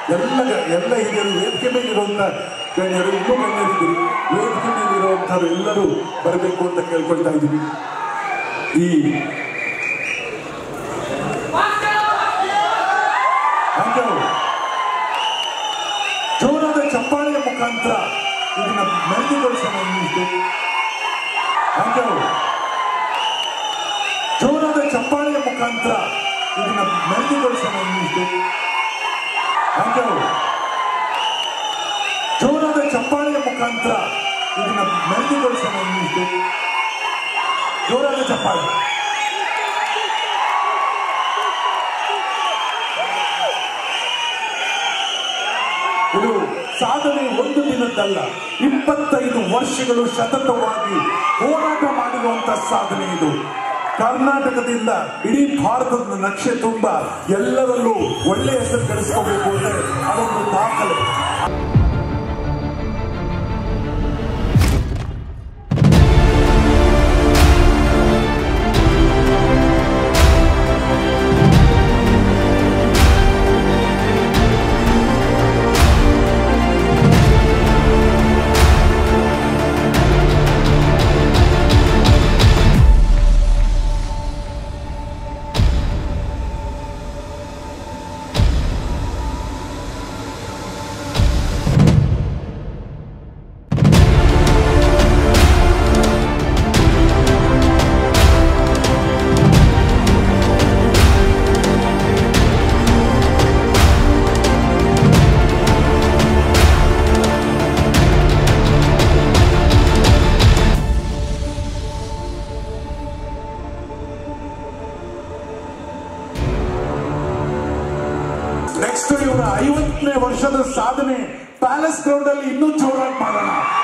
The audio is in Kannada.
ಎಲ್ಲ ಎಲ್ಲ ಹಿರಿಯರು ವೇದಿಕೆ ಮೇಲೆ ಇರುವಂತ ಗಣ್ಯರು ಇನ್ನೂ ಗಣ್ಯರಿದ್ದೀರಿ ವೇದಿಕೆ ಮೇಲೆ ಇರುವಂತವ್ರು ಎಲ್ಲರೂ ಬರಬೇಕು ಅಂತ ಕೇಳ್ಕೊಳ್ತಾ ಇದ್ದೀವಿ ಈ ಹಾಗೆ ಜೋರಾದ ಚಪ್ಪಾಳೆಯ ಮುಖಾಂತರ ಇದನ್ನ ಮೆರಗಿಗೊಳಿಸೋಣ ಅನ್ನಿಸ್ತು ಹಾಗೆ ಜೋರಾದ ಚಪ್ಪಾಳೆಯ ಮುಖಾಂತರ ಇದನ್ನ ಮೆರಗಿಗೊಳಿಸೋಣ ಅನ್ನಿಸ್ತು ಹಾಗೆ ಜೋರಾದ ಚಪ್ಪಾಳೆಯ ಮುಖಾಂತರ ಇದನ್ನ ಮೆರಗಿಗೊಳಿಸೋಣ ಅನ್ನಿಸ್ತು ಜೋರಾದ ಚಪ್ಪಾಳೆ ಇದು ಸಾಧನೆ ಒಂದು ದಿನದ್ದಲ್ಲ ಇಪ್ಪತ್ತೈದು ವರ್ಷಗಳು ಸತತವಾಗಿ ಹೋರಾಟ ಮಾಡಿರುವಂತ ಸಾಧನೆ ಇದು ಕರ್ನಾಟಕದಿಂದ ಇಡೀ ಭಾರತದ ನಕ್ಷೆ ತುಂಬ ಎಲ್ಲರಲ್ಲೂ ಒಳ್ಳೆ ಹೆಸರು ಗಳಿಸ್ಕೋಬೇಕು ಅಂದ್ರೆ ಅದೊಂದು ದಾಖಲೆ ನೆಕ್ಸ್ಟ್ ಇವರ ಐವತ್ತನೇ ವರ್ಷದ ಸಾಧನೆ ಪ್ಯಾಲೇಸ್ ಗ್ರೌಂಡ್ ಅಲ್ಲಿ ಇನ್ನೂ ಜೋರಾಗಿ ಮಾಡೋಣ